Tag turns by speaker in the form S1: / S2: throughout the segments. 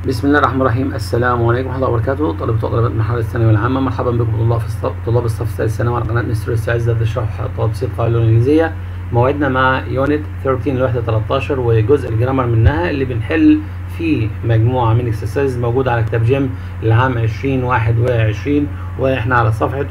S1: بسم الله الرحمن الرحيم السلام عليكم ورحمه الله وبركاته طلبة وطلبات المرحله الثانويه العامه مرحبا بكم طلاب في الصف طلاب الصف الثالث ثانوي على قناه مستر السعيد ذات الشرح تبسيط القاعده الانجليزيه موعدنا مع يونت 13 الوحده 13 وجزء الجرامر منها اللي بنحل فيه مجموعه من اكسرسايز موجوده على كتاب جيم للعام 2021 واحنا على صفحه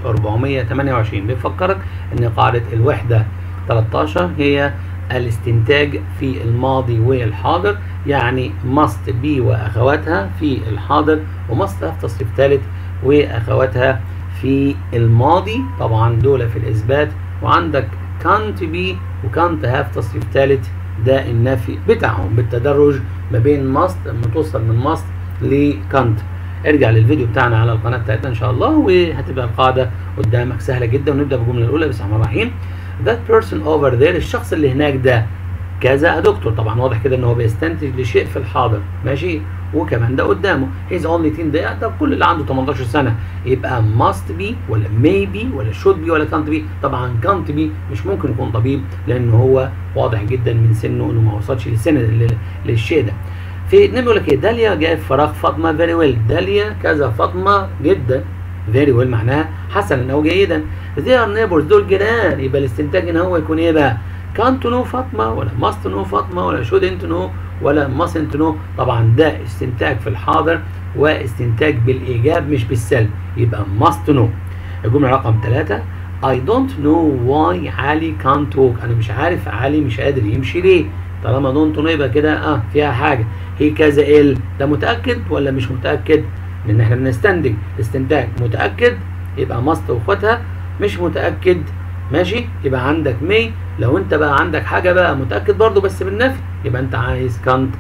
S1: 428 بنفكرك ان قاعده الوحده 13 هي الاستنتاج في الماضي والحاضر يعني must be واخواتها في الحاضر وماست have تصريف ثالث واخواتها في الماضي طبعا دول في الاثبات وعندك can't be وcan't have تصريف ثالث ده النفي بتاعهم بالتدرج ما بين must لما توصل من must لcan't ارجع للفيديو بتاعنا على القناه بتاعتنا ان شاء الله وهتبقى القاعده قدامك سهله جدا ونبدا بالجمله الاولى بسم الله الرحمن الرحيم that person over there الشخص اللي هناك ده كذا يا دكتور طبعا واضح كده ان هو بيستنتج لشيء في الحاضر ماشي وكمان ده قدامه he's only 10 ده ده كل اللي عنده 18 سنه يبقى must be ولا maybe ولا should be ولا can't be طبعا can't be مش ممكن يكون طبيب لان هو واضح جدا من سنه انه ما وصلش للسن للشيء ده في اتنين بيقول لك ايه داليا جاء فراغ فاطمه فيري ويل داليا كذا فاطمه جدا فيري ويل معناها حسنا او جيدا they are neighbors دول جيران يبقى الاستنتاج ان هو يكون ايه بقى can't know فاطمه ولا must know فاطمه ولا shouldn't know ولا mustn't know طبعا ده استنتاج في الحاضر واستنتاج بالايجاب مش بالسلب يبقى must know الجمله رقم ثلاثة I don't know why علي can't walk انا مش عارف علي مش قادر يمشي ليه طالما don't know يبقى كده اه فيها حاجه هي كذا ال ده متاكد ولا مش متاكد لان احنا بنستنتج استنتاج متاكد يبقى ماست واخواتها مش متاكد ماشي يبقى عندك مي لو انت بقى عندك حاجه بقى متاكد برضو بس بالنفي يبقى انت عايز كانت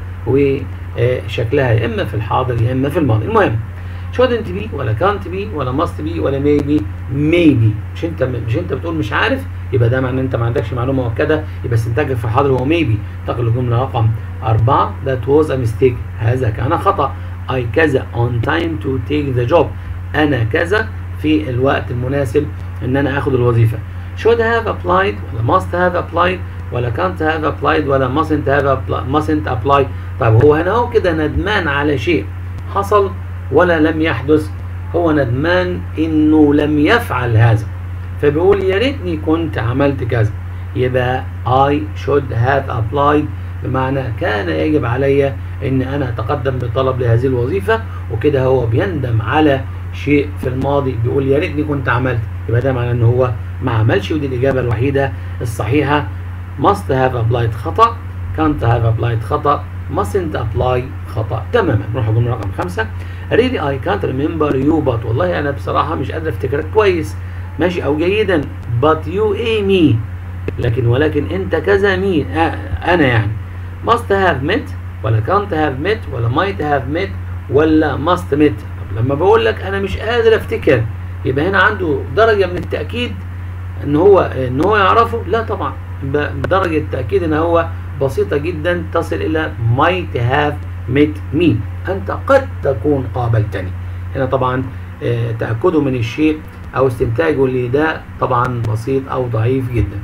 S1: وشكلها يا اما في الحاضر يا اما في الماضي المهم shouldn't be ولا can't be ولا must be ولا maybe maybe مش انت مش انت بتقول مش عارف يبقى ده معناه ان انت ما عندكش معلومه مؤكده يبقى استنتاجك في الحاضر هو maybe تقل الجمله رقم أربعة that was a mistake هذا كان خطأ I كذا on time to take the job أنا كذا في الوقت المناسب إن أنا آخد الوظيفة should have applied ولا must have applied ولا can't have applied ولا mustn't have applied mustn't apply طيب هو هنا هو كده ندمان على شيء حصل ولا لم يحدث هو ندمان إنه لم يفعل هذا فبيقول يا ريتني كنت عملت كذا يبقى I should have applied بمعنى كان يجب علي ان انا اتقدم بطلب لهذه الوظيفه وكده هو بيندم على شيء في الماضي بيقول يا ريتني كنت عملت يبقى ده معناه ان هو ما عملش ودي الاجابه الوحيده الصحيحه must have applied خطا can't have applied خطا mustn't apply خطا تماما نروح الجمله رقم خمسه really I can't remember you but والله انا بصراحه مش قادر افتكرك كويس ماشي او جيدا but you a me لكن ولكن انت كذا مين آه انا يعني must have met ولا can't have met ولا might have met ولا must met طب لما بقول لك انا مش قادر افتكر يبقى هنا عنده درجه من التاكيد ان هو ان هو يعرفه لا طبعا بدرجه التاكيد ان هو بسيطه جدا تصل الى might have met me انت قد تكون قابلتني هنا طبعا اه تاكده من الشيء او استنتاجه لده طبعا بسيط او ضعيف جدا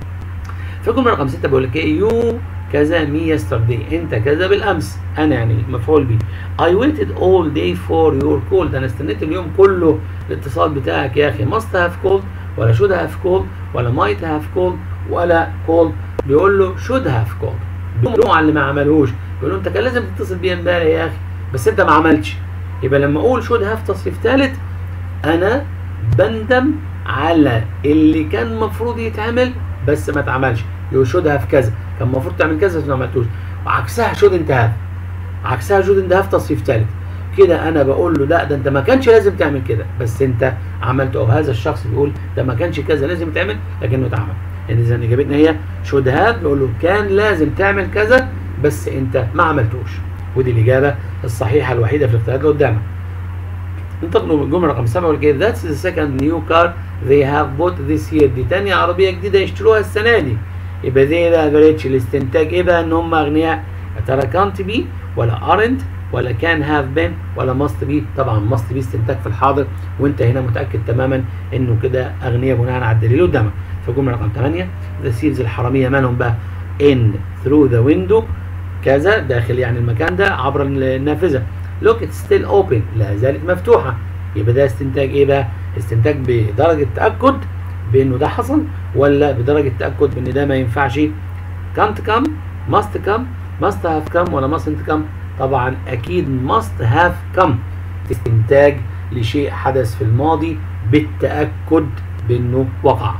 S1: في الجمله رقم 6 بيقول لك ايه يو كذا مي يسترداي انت كذا بالامس انا يعني مفعول به I waited all day for your call ده انا استنيت اليوم كله الاتصال بتاعك يا اخي must have called ولا should have called ولا might have called ولا called بيقول له should have called بيقول له على اللي ما عملوش بيقول له انت كان لازم تتصل بيا امبارح يا اخي بس انت ما عملتش يبقى لما اقول should have تصريف ثالث انا بندم على اللي كان المفروض يتعمل بس ما اتعملش يو شود هاف كذا كان المفروض تعمل كذا بس ما عملتوش وعكسها شود انت هاف عكسها شود انت هاف تصريف ثالث كده انا بقول له لا ده انت ما كانش لازم تعمل كده بس انت عملته او هذا الشخص بيقول ده ما كانش كذا لازم يتعمل لكنه اتعمل يعني اذا اجابتنا هي شود هاف بيقول له كان لازم تعمل كذا بس انت ما عملتوش ودي الاجابه الصحيحه الوحيده في الاختيارات اللي قدامك انتقلوا من الجمله رقم 7 والكيف ذاتس ذا سكند نيو كار they have bought this year دي تاني عربيه جديده يشتروها السنه دي يبقى زي ده افريج الاستنتاج ايه بقى ان هم اغنياء يا ترى كانت بي ولا ارنت ولا كان هاف بين ولا ماست بي طبعا ماست بي استنتاج في الحاضر وانت هنا متاكد تماما انه كده اغنياء بناء على الدليل قدامك في الجمله رقم 8 ذا سيلز الحراميه مالهم بقى in through the window كذا داخل يعني المكان ده عبر النافذه look it's still open لا زالت مفتوحة يبقى ده استنتاج ايه بقى استنتاج بدرجة تأكد بانه ده حصل ولا بدرجة تأكد بان ده ما ينفعش can't come must come must have come ولا mustn't come طبعا اكيد must have come استنتاج لشيء حدث في الماضي بالتأكد بانه وقع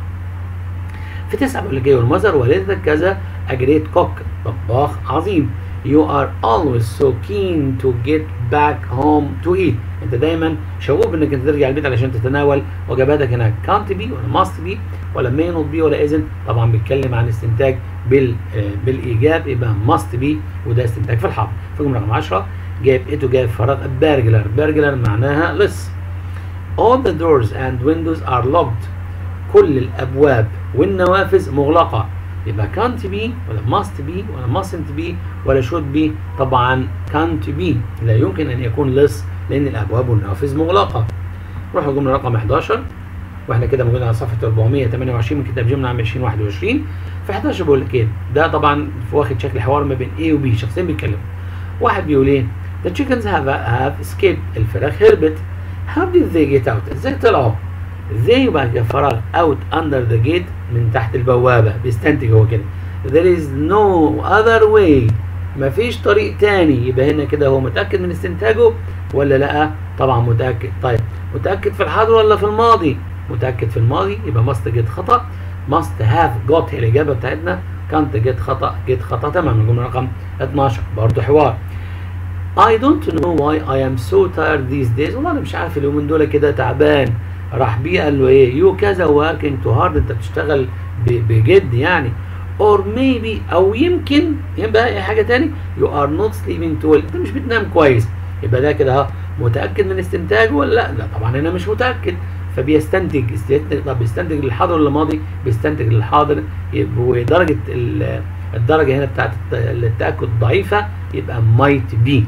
S1: في تسعة بيقول لك ايه والمذر والدتك كذا a great cook طباخ عظيم you are always so keen to get back home to eat انت دايما شغوف انك انت ترجع البيت علشان تتناول وجباتك هناك can't be ولا must be ولا may not be ولا isn't طبعا بيتكلم عن استنتاج بال آه بالايجاب يبقى must be وده استنتاج في الحرف في جمله رقم 10 جايب ايه جايب فراغ burglar burglar معناها لص all the doors and windows are locked كل الابواب والنوافذ مغلقه يبقى can't be ولا must be ولا mustn't be ولا should be طبعا can't be لا يمكن ان يكون لص لان الابواب والنوافذ مغلقه نروح الجمله رقم 11 واحنا كده موجودين على صفحه 428 من كتاب جمله عام 2021 في 11 بيقول لك ايه ده طبعا واخد شكل حوار ما بين A و B شخصين بيتكلموا واحد بيقول ايه the chickens have have escaped الفراخ هربت how did they get out ازاي طلعوا ازاي يبقى كده فراغ out under the gate من تحت البوابه بيستنتج هو كده there is no other way مفيش طريق تاني يبقى هنا كده هو متاكد من استنتاجه ولا لا طبعا متاكد طيب متاكد في الحاضر ولا في الماضي متاكد في الماضي يبقى must get خطا must have got هي الاجابه بتاعتنا can't get خطا get خطا تمام الجمله رقم 12 برضه حوار I don't know why I am so tired these days والله انا مش عارف اليومين دول كده تعبان راح بيه قال له ايه يو كذا working too hard انت بتشتغل بجد يعني or maybe او يمكن يبقى اي حاجه تاني you are not sleeping too well انت مش بتنام كويس يبقى ده كده ها متاكد من استنتاجه ولا لا لا طبعا انا مش متاكد فبيستنتج طب بيستنتج للحاضر ولا الماضي بيستنتج للحاضر ودرجه الدرجه هنا بتاعت التاكد ضعيفه يبقى might be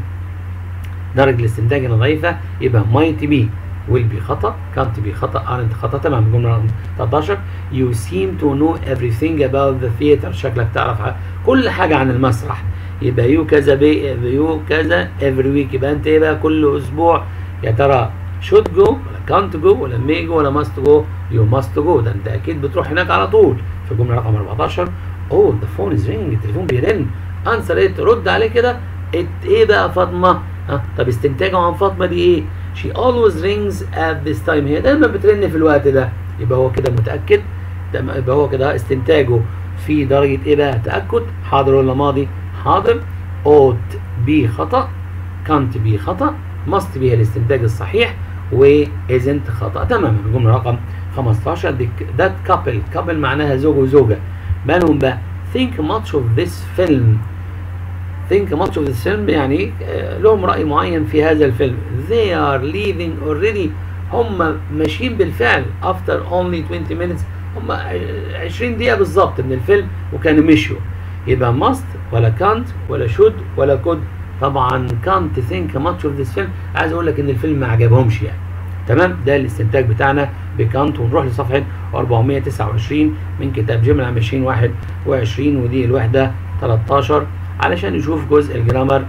S1: درجه الاستنتاج هنا ضعيفه يبقى might be will be خطا can't be خطا aren't خطا تمام الجمله رقم 13 you seem to know everything about the theater شكلك تعرف كل حاجه عن المسرح يبقى يو كذا بي يو كذا every week يبقى انت ايه بقى كل اسبوع يا ترى should go ولا can't go ولا may go ولا must go you must go ده انت اكيد بتروح هناك على طول في الجمله رقم 14 oh the phone is ringing التليفون بيرن انسر ايه ترد عليه كده ايه بقى فاطمه ها طب استنتاجه عن فاطمه دي ايه she always rings at this time هي دايما بترن في الوقت ده يبقى هو كده متاكد يبقى هو كده استنتاجه في درجه ايه بقى تاكد حاضر ولا ماضي حاضر ought be خطا can't be خطا must be هي الاستنتاج الصحيح و isn't خطا تماما الجمله رقم 15 that couple couple معناها زوج وزوجه مالهم بقى think much of this film think much of this film يعني لهم رأي معين في هذا الفيلم they are leaving already هم ماشيين بالفعل after only 20 minutes هم 20 دقيقة بالظبط من الفيلم وكانوا مشوا يبقى must ولا can't ولا should ولا could طبعا can't think much of this film عايز اقول لك ان الفيلم ما عجبهمش يعني تمام ده الاستنتاج بتاعنا بكانت ونروح لصفحة 429 من كتاب جملة عام 2021 ودي الوحدة 13 علشان نشوف جزء الجرامر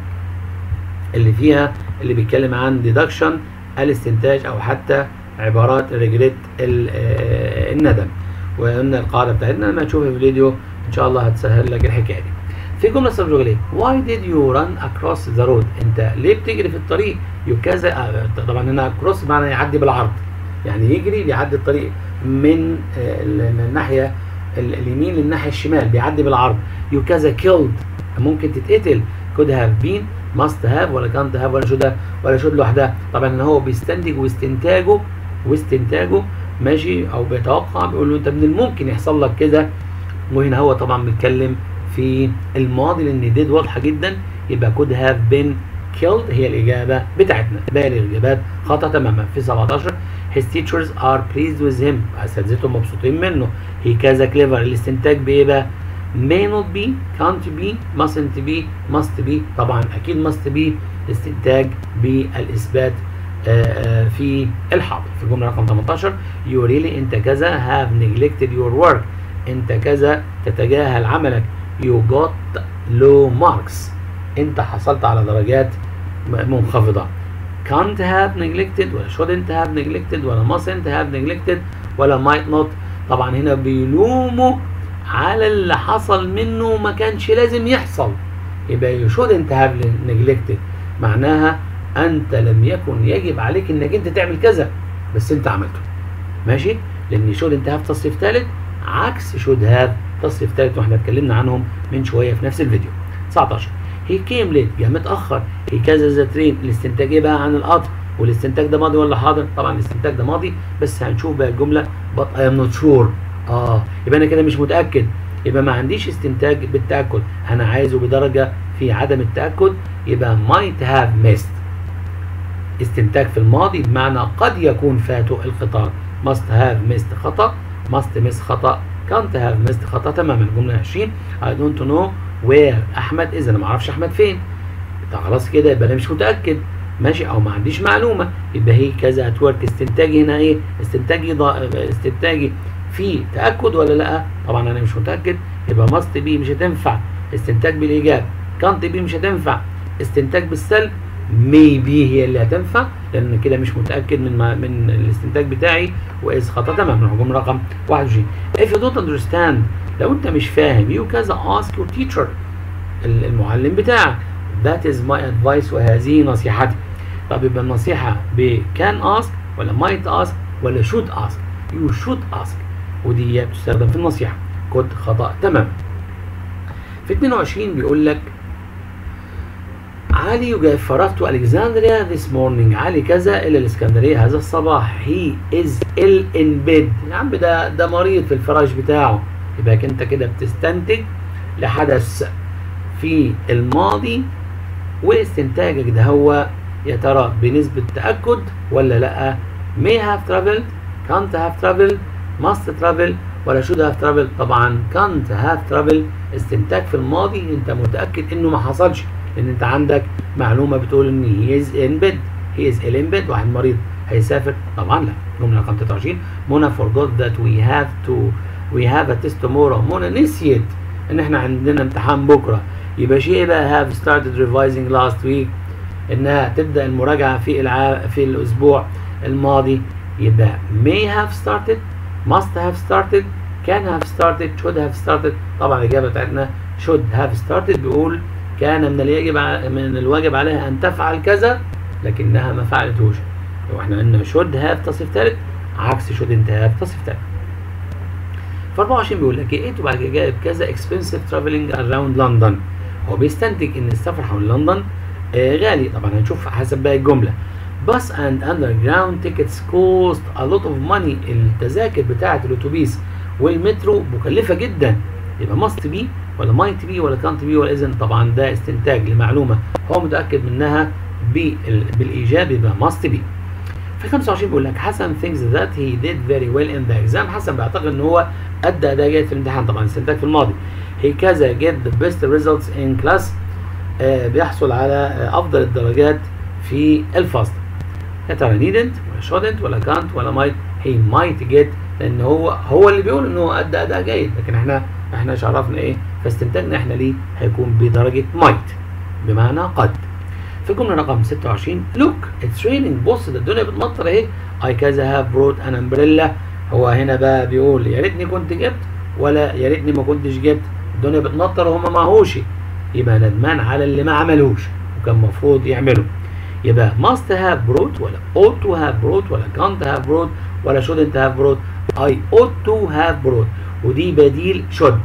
S1: اللي فيها اللي بيتكلم عن ديدكشن الاستنتاج او حتى عبارات ريجريت الندم وقلنا القاعده بتاعتنا لما تشوف الفيديو ان شاء الله هتسهل لك الحكايه دي في جمله سبجوجليه واي ديد يو ران اكروس ذا رود انت ليه بتجري في الطريق يو كذا طبعا هنا كروس معنى يعدي بالعرض يعني يجري بيعدي الطريق من الناحيه اليمين للناحيه الشمال بيعدي بالعرض يو كذا كيلد ممكن تتقتل could have been must have ولا can't have ولا should have ولا should لوحدها طبعا هو بيستنتج واستنتاجه واستنتاجه ماشي او بيتوقع بيقول له انت من الممكن يحصل لك كده وهنا هو طبعا بيتكلم في الماضي لان ديد واضحه جدا يبقى could have been killed هي الاجابه بتاعتنا باقي الاجابات خطا تماما في 17 his teachers are pleased with him اساتذته مبسوطين منه he كذا clever الاستنتاج بايه بقى may not be can't be mustn't be must be طبعا اكيد must be استنتاج بالاثبات آآ في الحاضر في الجمله رقم 18 you really انت كذا have neglected your work انت كذا تتجاهل عملك you got low marks انت حصلت على درجات منخفضة can't have neglected ولا shouldn't have neglected ولا mustn't have neglected ولا might not طبعا هنا بيلوموا على اللي حصل منه ما كانش لازم يحصل يبقى you shouldn't have neglected معناها انت لم يكن يجب عليك انك انت تعمل كذا بس انت عملته ماشي لان shouldn't have تصريف ثالث عكس should have تصريف ثالث واحنا اتكلمنا عنهم من شويه في نفس الفيديو 19 هي كيم ليت جه متاخر هي كذا ذا ترين الاستنتاج ايه بقى عن القطر والاستنتاج ده ماضي ولا حاضر طبعا الاستنتاج ده ماضي بس هنشوف بقى الجمله but I am not sure اه يبقى انا كده مش متاكد يبقى ما عنديش استنتاج بالتاكد انا عايزه بدرجه في عدم التاكد يبقى might have missed استنتاج في الماضي بمعنى قد يكون فاته القطار must have missed خطا must miss خطا can't have missed خطا تماما الجمله 20 I don't know where احمد اذا انا ما اعرفش احمد فين طب خلاص كده يبقى انا مش متاكد ماشي او ما عنديش معلومه يبقى هي كذا هتورك استنتاجي هنا ايه استنتاجي ضا... استنتاجي في تاكد ولا لا طبعا انا مش متاكد يبقى ماست بي مش هتنفع استنتاج بالايجاب كانت بي مش هتنفع استنتاج بالسلب ميبي هي اللي هتنفع لان كده مش متاكد من ما من الاستنتاج بتاعي واذ خطا تماما الجمله رقم 21 if you don't understand لو انت مش فاهم you كذا ask your teacher المعلم بتاعك that is my advice وهذه نصيحتي طب يبقى النصيحه ب can ask ولا might ask ولا should ask you should ask ودي بتستخدم في النصيحه كنت خطا تماما في 22 بيقول لك علي يجاب فرغت الكسندريا this morning علي كذا الى الاسكندريه هذا الصباح he is ill in bed يا عم ده ده مريض في الفراش بتاعه يبقى انت كده بتستنتج لحدث في الماضي واستنتاجك ده هو يا ترى بنسبة تأكد ولا لأ may have traveled can't have traveled must travel ولا should have traveled طبعا can't have traveled استنتاج في الماضي انت متأكد انه ما حصلش لان انت عندك معلومة بتقول ان he is in bed he is ill in bed واحد مريض هيسافر طبعا لا جملة رقم 23 منى forgot that we have to we have a test tomorrow منى نسيت ان احنا عندنا امتحان بكره يبقى شيء بقى have started revising last week انها تبدا المراجعه في الع... في الاسبوع الماضي يبقى may have started must have started can have started should have started طبعا الاجابه بتاعتنا should have started بيقول كان من اليجب ع... من الواجب عليها ان تفعل كذا لكنها ما فعلتوش لو احنا قلنا should have تصريف ثالث عكس shouldn't have تصريف ثالث في 24 بيقول لك ايه وبعد كده جايب كذا expensive traveling around London هو بيستنتج ان السفر حول لندن آه غالي طبعا هنشوف حسب باقي الجمله bus and underground tickets cost a lot of money التذاكر بتاعه الاتوبيس والمترو مكلفه جدا يبقى must be ولا might be ولا can't be ولا اذن طبعا ده استنتاج لمعلومه هو متاكد منها بالايجاب يبقى must be في 25 بيقول لك حسن thinks that he did very well in the exam حسن بيعتقد ان هو ادى اداء جيد في الامتحان طبعا استنتاج في الماضي he كذا get the best results in class آه بيحصل على آه افضل الدرجات في الفصل يا ترى needn't ولا shouldn't ولا can't ولا might he might get لان هو هو اللي بيقول ان هو ادى اداء جيد لكن احنا احنا عرفنا ايه فاستنتاجنا احنا ليه هيكون بدرجه might بمعنى قد في الجمله رقم 26 look it's raining بص ده الدنيا بتمطر اهي I كذا have brought an umbrella هو هنا بقى بيقول يا ريتني كنت جبت ولا يا ريتني ما كنتش جبت الدنيا بتمطر وهما معهوش يبقى ندمان على اللي ما عملوش وكان المفروض يعمله يبقى must have brought ولا ought to have brought ولا can't have brought ولا shouldn't have brought I ought to have brought ودي بديل should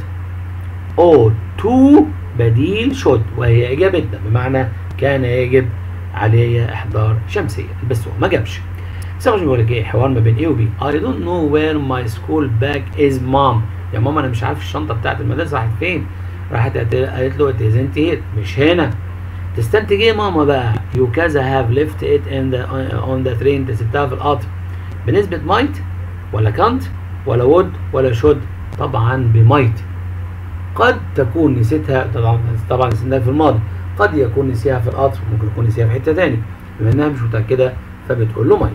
S1: ought to بديل should وهي إجابتنا بمعنى كان يجب علي إحضار شمسية بس هو ما جابش سامج بيقول لك ايه حوار ما بين ايه وبي I don't know where my school bag is mom يا ماما انا مش عارف الشنطه بتاعت المدرسه راحت فين راحت قالت له it isn't here مش هنا تستنتج ايه ماما بقى you كذا have left it in the on the train انت سبتها في القطر بنسبه might ولا can't ولا would ولا should طبعا بمايت قد تكون نسيتها طبعا طبعا نسيتها في الماضي قد يكون نسيها في القطر ممكن يكون نسيها في حته تاني بما انها مش متاكده فبتقول له مايت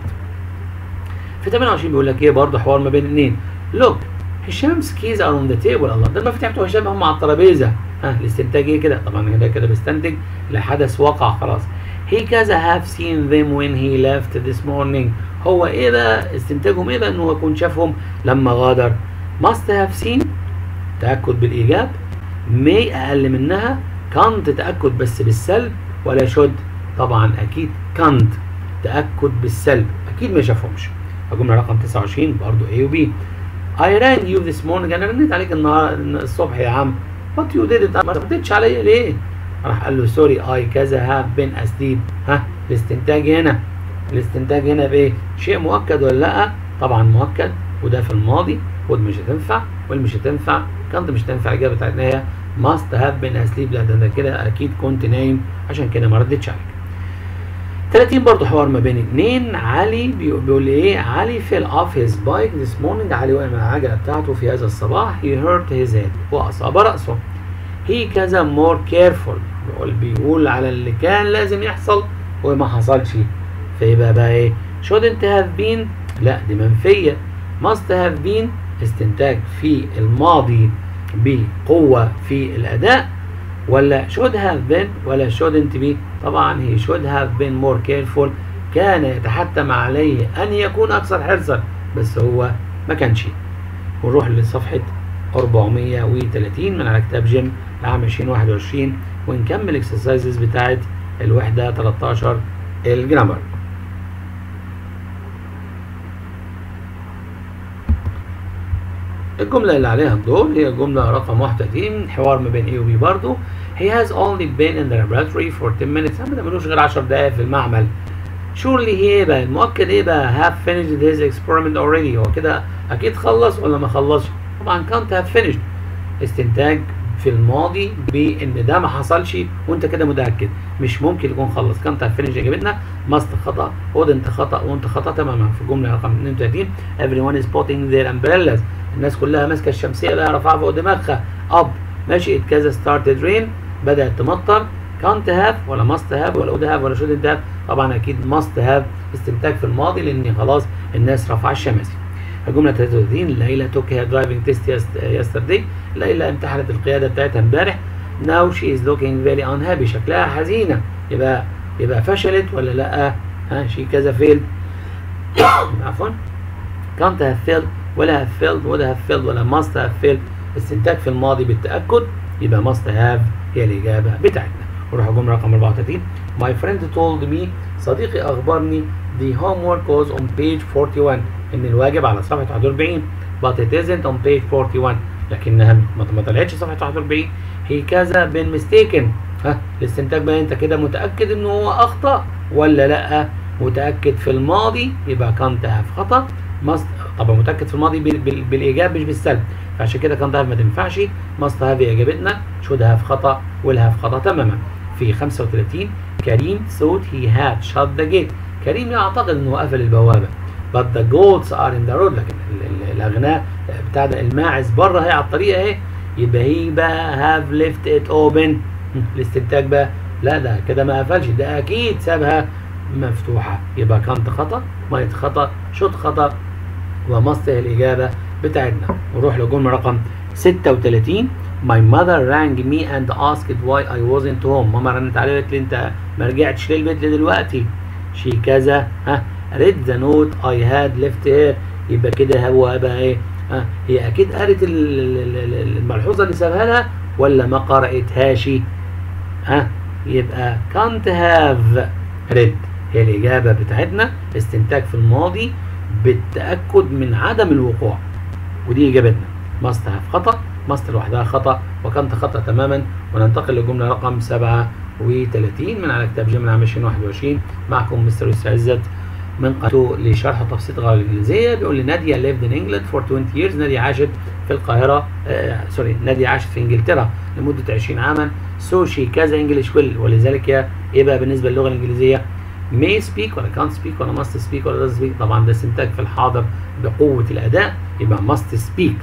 S1: في 28 بيقول لك ايه برضه حوار ما بين اثنين لوك هشام سكيز ار اون ذا تيبل الله ده المفاتيح بتوع هشام هم على الترابيزه ها الاستنتاج ايه كده طبعا كده كده بيستنتج لحدث وقع خلاص he كذا have seen them when he left this morning هو ايه ده استنتاجهم ايه ده انه يكون شافهم لما غادر must have seen تأكد بالإيجاب may أقل منها can't تأكد بس بالسلب ولا should طبعا أكيد can't تأكد بالسلب أكيد ما شافهمش الجملة رقم 29 برضو A و B I rang you this morning أنا رنيت عليك النهار الصبح يا عم but you didn't ما ردتش عليا ليه؟ راح قال له سوري I كذا have been asleep ها الاستنتاج هنا الاستنتاج هنا بإيه؟ شيء مؤكد ولا لأ؟ طبعا مؤكد وده في الماضي ود مش هتنفع واللي مش هتنفع كانت مش هتنفع الإجابة بتاعتنا هي must have been asleep لا ده أنا كده أكيد كنت نايم عشان كده ما ردتش عليك 30 برضه حوار ما بين اتنين علي بيقول لي ايه علي fell off his bike this morning علي وقع من العجله بتاعته في هذا الصباح he hurt his head واصاب راسه he كذا more careful بيقول بيقول على اللي كان لازم يحصل وما حصلش فيبقى بقى ايه shouldn't have been لا دي منفيه must have been استنتاج في الماضي بقوه في الاداء ولا should have been ولا shouldn't be طبعا he should have been more careful كان يتحتم عليه أن يكون أكثر حرصا بس هو ما كانش ونروح لصفحة 430 من على كتاب جيم لعام 2021 ونكمل الاكسرسايزز بتاعت الوحدة 13 الجرامر الجملة اللي عليها الدور هي الجملة رقم 31 حوار ما بين A و B برضه He has only been in the laboratory for 10 minutes ما ملوش غير 10 دقايق في المعمل surely هي ايه بقى المؤكد ايه بقى have finished his experiment already هو كده اكيد خلص ولا ما خلصش طبعا can't have finished استنتاج في الماضي بان ده ما حصلش وانت كده متاكد مش ممكن يكون خلص كانت have finished اجابتنا must خطا wouldn't خطا وانت خطا تماما في الجمله رقم 32 everyone is putting their umbrellas الناس كلها ماسكه الشمسيه بقى رافعها فوق دماغها اب ماشي كذا started rain بدات تمطر can't have ولا must have ولا would have ولا shouldn't have طبعا اكيد must have استنتاج في الماضي لان خلاص الناس رفع الشماسي الجمله 33 ليلى took her driving test yesterday ليلى امتحنت القياده بتاعتها امبارح now she is looking very unhappy شكلها حزينه يبقى يبقى فشلت ولا لا ها شي كذا failed عفوا can't have failed ولا have failed ولا have failed ولا must have failed استنتاج في الماضي بالتاكد يبقى must have هي الاجابه بتاعتنا نروح الجمله رقم 34 my friend told me صديقي اخبرني the homework was on page 41 ان الواجب على صفحه 41 but it isn't on page 41 لكنها ما طلعتش صفحه 41 هي كذا been mistaken ها الاستنتاج بقى انت كده متاكد انه هو اخطا ولا لا متاكد في الماضي يبقى كانت have خطا must طبعا متاكد في الماضي بال... بال... بالايجاب مش بالسلب فعشان كده كانت have ما تنفعش must have هي اجابتنا should have خطا will have خطا تماما في 35 كريم thought he had shut the gate كريم يعتقد انه قفل البوابه but the goats are in the road لكن الاغناء بتاع ده الماعز بره هي على الطريق اهي يبقى هي بقى have left it open الاستنتاج بقى لا ده كده ما قفلش ده اكيد سابها مفتوحه يبقى كانت خطا مايت خطا شوت خطا ومصت هي الاجابه بتاعتنا نروح للجمله رقم 36 My mother rang me and asked why I wasn't home ماما رنت عليا قالت لي انت ما رجعتش ليه البيت دلوقتي شي كذا ها read the note I had left here يبقى كده هو بقى ايه ها هي اكيد قرت الملحوظه اللي سابها لها ولا ما قرأتهاش ها يبقى can't have read هي الإجابة بتاعتنا استنتاج في الماضي بالتأكد من عدم الوقوع ودي إجابتنا must have خطأ must لوحدها خطأ وكانت خطأ تماما وننتقل للجملة رقم 37 من على كتاب جملة عام 2021 معكم مستر يوسف عزت من قناته لشرح تبسيط غير الإنجليزية بيقول لي نادية lived in England for 20 years نادية عاشت في القاهرة آه سوري نادية عاشت في إنجلترا لمدة 20 عاما so she كذا English will ولذلك يا إيه بقى بالنسبة للغة الإنجليزية may speak ولا can't speak ولا must speak ولا does speak طبعا ده استنتاج في الحاضر بقوة الأداء يبقى must speak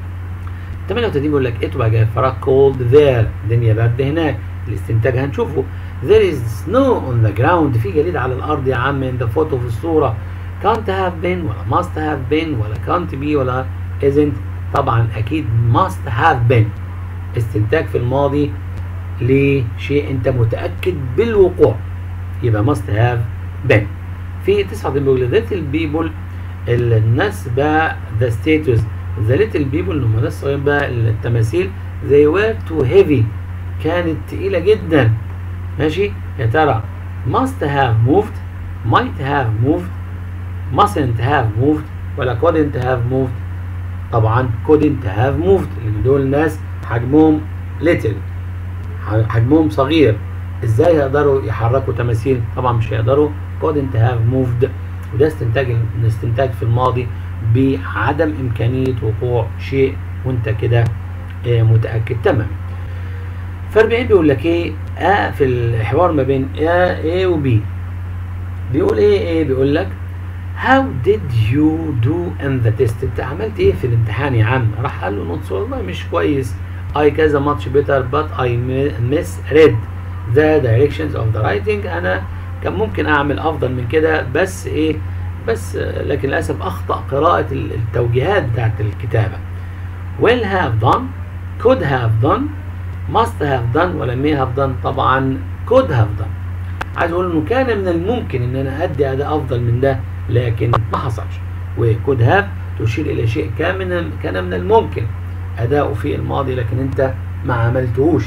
S1: 38 بيقول لك ات بقى فراغ cold there الدنيا برد هناك الاستنتاج هنشوفه there is snow on the ground في جليد على الارض يا عم in the photo في الصورة can't have been ولا must have been ولا can't be ولا isn't طبعا اكيد must have been استنتاج في الماضي لشيء انت متأكد بالوقوع يبقى must have been في 39 بيقول little people الناس بقى the status the little people اللي هم ناس صغيرين بقى التماثيل they were too heavy كانت تقيلة جدا ماشي يا ترى must have moved might have moved mustn't have moved ولا couldn't have moved طبعا couldn't have moved لان دول ناس حجمهم little حجمهم صغير ازاي يقدروا يحركوا تماثيل طبعا مش هيقدروا couldn't have moved وده استنتاج الاستنتاج في الماضي بعدم امكانيه وقوع شيء وانت كده متاكد تماما ف 40 بيقول لك ايه آه في الحوار ما بين A, A و B بيقول ايه ايه بيقول لك How did you do in the test انت عملت ايه في الامتحان يا عم راح قال له نوتس والله مش كويس I كذا much better but I misread the directions of the writing انا كان ممكن اعمل افضل من كده بس ايه بس لكن للاسف اخطا قراءه التوجيهات بتاعت الكتابه will have done could have done must have done ولا may have done طبعا could have done عايز اقول انه كان من الممكن ان انا ادي اداء افضل من ده لكن ما حصلش وكود هاف تشير الى شيء كان من كان من الممكن اداؤه في الماضي لكن انت ما عملتهوش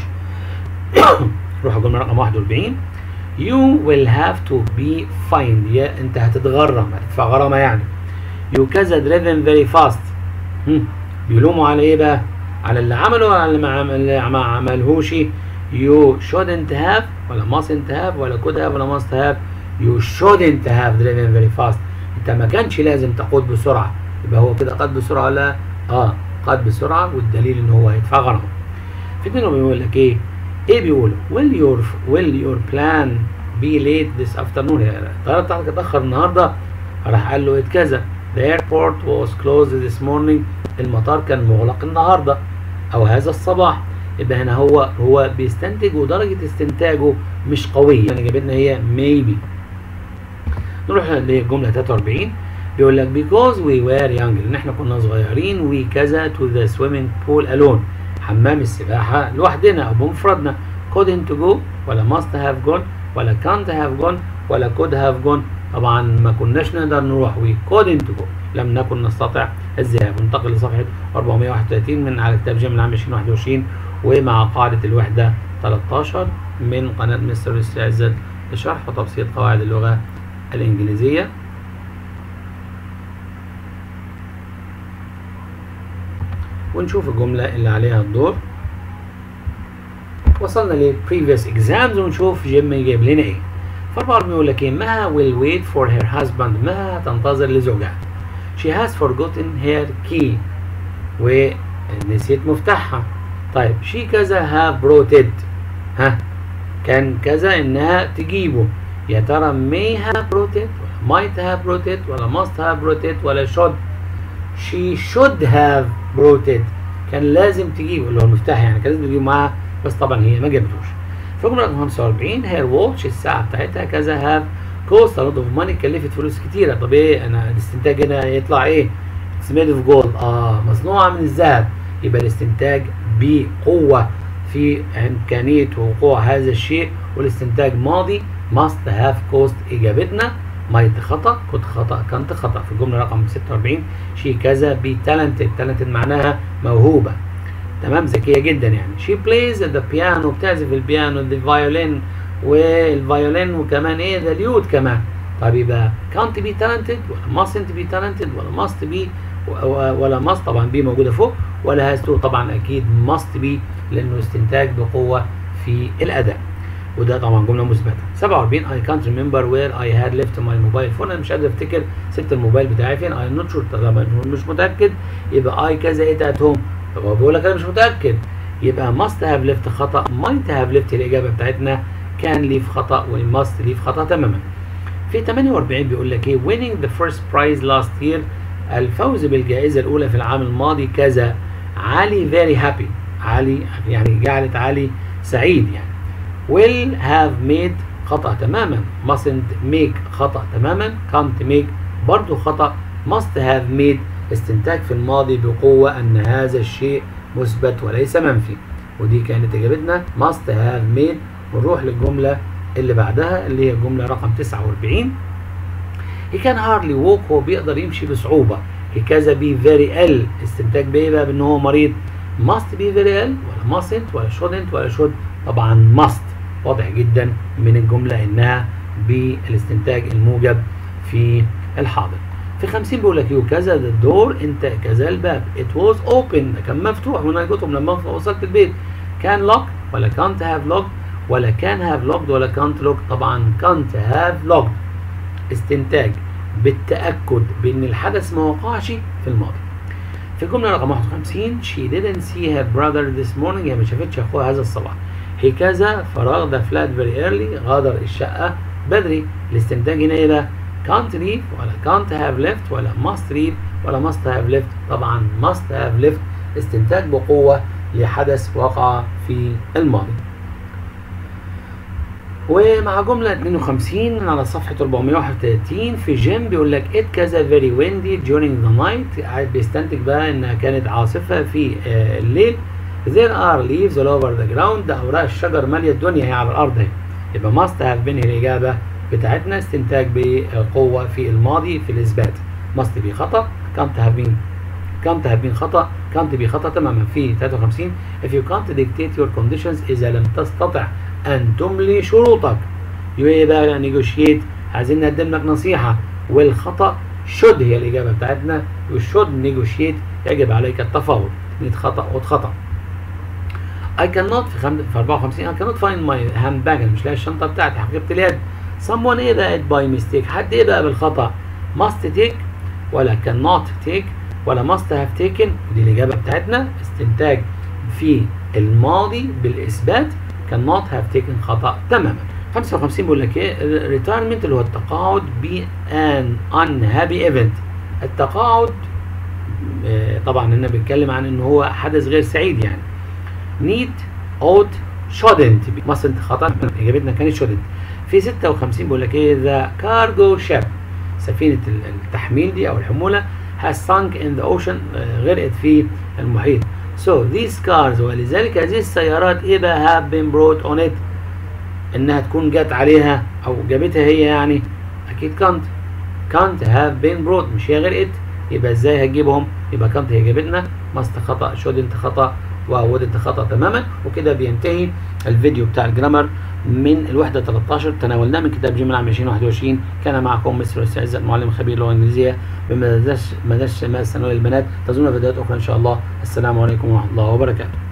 S1: روح الجمله رقم 41 you will have to be fined يا انت هتتغرم هتدفع غرامه يعني you كذا driven very fast هم. بيلوموا على ايه بقى على اللي عمله ولا اللي ما عمل ما عملهوش you shouldn't have ولا mustn't have ولا could have ولا must have you shouldn't have driven very fast انت ما كانش لازم تقود بسرعه يبقى هو كده قاد بسرعه ولا اه قاد بسرعه والدليل ان هو هيدفع غرامه في اتنين بيقول لك ايه ايه بيقول will your will your plan be late this afternoon الطياره بتاعتك اتاخر النهارده راح قال له كذا the airport was closed this morning المطار كان مغلق النهارده او هذا الصباح يبقى هنا هو هو بيستنتج ودرجه استنتاجه مش قويه يعني اجابتنا هي maybe نروح للجمله 43 بيقول لك because we were young لان احنا كنا صغيرين we كذا to the swimming pool alone حمام السباحه لوحدنا او بمفردنا couldn't go ولا must have gone ولا can't have gone ولا could have gone طبعا ما كناش نقدر نروح we couldn't go لم نكن نستطيع الذهاب ننتقل لصفحه 431 من على كتاب جيم العام 2021 ومع قاعده الوحده 13 من قناه مستر عزت لشرح وتبسيط قواعد اللغه الإنجليزية ونشوف الجملة اللي عليها الدور وصلنا ل previous exams ونشوف جيم جايب لنا ايه فالبعض بيقول لك ايه مها will wait for her husband مها تنتظر لزوجها she has forgotten her key ونسيت مفتاحها طيب she كذا have brought it ها كان كذا انها تجيبه يا ترى may have brought it ولا might have brought it ولا must have brought it ولا should she should have brought it كان لازم تجيبه اللي هو المفتاح يعني كان لازم تجيبه معاها بس طبعا هي ما جابتوش فجملة رقم 45 her watch الساعة بتاعتها كذا have cost a lot of money كلفت فلوس كتيرة طب ايه انا الاستنتاج هنا يطلع ايه؟ it's made of gold اه مصنوعة من الذهب يبقى الاستنتاج بقوة في إمكانية وقوع هذا الشيء والاستنتاج ماضي must have cost إجابتنا might خطأ كنت خطأ كنت خطأ في الجملة رقم 46 شي كذا بي talented talented معناها موهوبة تمام ذكية جدا يعني she plays the piano بتعزف البيانو the violin والفيولين وكمان ايه the ليود كمان طب يبقى can't be talented ولا mustn't be talented ولا must be ولا must طبعا بي موجودة فوق ولا has to طبعا أكيد must be لأنه استنتاج بقوة في الأداء وده طبعا جمله مثبته 47 I can't remember where I had left my mobile phone انا مش قادر افتكر سبت الموبايل بتاعي فين I'm not sure طبعا مش متاكد يبقى I كذا ايه at home طب هو بيقول لك انا مش متاكد يبقى must have left خطا might have left الاجابه بتاعتنا كان leave خطا و must leave خطا تماما في 48 بيقول لك ايه winning the first prize last year الفوز بالجائزه الاولى في العام الماضي كذا علي very happy علي يعني جعلت علي سعيد يعني will have made خطأ تماما mustn't make خطأ تماما can't make برضو خطأ must have made استنتاج في الماضي بقوة أن هذا الشيء مثبت وليس منفي ودي كانت إجابتنا must have made ونروح للجملة اللي بعدها اللي هي الجملة رقم 49 he can hardly walk هو بيقدر يمشي بصعوبة he كذا be very ill استنتاج بإيه بقى بإن هو مريض must be very ill ولا mustn't ولا shouldn't ولا should طبعا must واضح جدا من الجملة إنها بالاستنتاج الموجب في الحاضر في 50 بيقول لك يو كذا the door انت كذا الباب it was open ده كان مفتوح وانا قلت لما وصلت البيت كان locked ولا can't have locked ولا كان have locked ولا can't lock طبعا can't have locked استنتاج بالتأكد بأن الحدث ما وقعش في الماضي في الجملة رقم 51 she didn't see her brother this morning هي ما شافتش أخوها هذا الصباح هي كذا فراغ ده flat very early غادر الشقة بدري الاستنتاج هنا ايه بقى can't leave ولا can't have left ولا must leave ولا must have left طبعا must have left استنتاج بقوة لحدث وقع في الماضي ومع جملة 52 على صفحة 431 في جيم بيقول لك it كذا very windy during the night بيستنتج بقى انها كانت عاصفة في الليل there are leaves all over the ground اوراق الشجر مالية الدنيا هي على الارض اهي يبقى must have been هي الاجابة بتاعتنا استنتاج بقوة في الماضي في الاثبات must be خطأ can't have been can't have been خطأ can't be خطأ تماما في 53 if you can't dictate your conditions إذا لم تستطع أن تملي شروطك يبقى بقى نيجوشيت عايزين نقدم لك نصيحة والخطأ should هي الإجابة بتاعتنا you should negotiate يجب عليك التفاوض نيت خطأ وخطأ I cannot في, خم... في 54 I cannot find my handbag أنا مش لاقي الشنطة بتاعتي حقيبة اليد someone إيه بقى by mistake حد إيه بقى بالخطأ must take ولا cannot take ولا must have taken ودي الإجابة بتاعتنا استنتاج في الماضي بالإثبات cannot have taken خطأ تماما 55 بيقول لك ايه retirement اللي هو التقاعد ب an unhappy event التقاعد آه طبعا هنا بنتكلم عن ان هو حدث غير سعيد يعني need ought shouldn't mustn't خطأ اجابتنا كانت shouldn't في 56 بيقول لك ايه the cargo ship سفينة التحميل دي او الحمولة has sunk in the ocean آه غرقت في المحيط So these cars ولذلك هذه السيارات ايه بقى have been brought on it انها تكون جت عليها او جابتها هي يعني اكيد كانت كانت have been brought مش هي غرقت يبقى ازاي هتجيبهم يبقى كانت هي جابتنا ماست خطا shouldn't خطا وودنت خطا تماما وكده بينتهي الفيديو بتاع الجرامر من الوحده 13 تناولناه من كتاب جيم العام 2021 كان معكم مستر الاستاذ عزت معلم خبير اللغه الانجليزيه بمدرسه مدرسه الثانويه للبنات تزورنا فيديوهات اخرى ان شاء الله السلام عليكم ورحمه الله وبركاته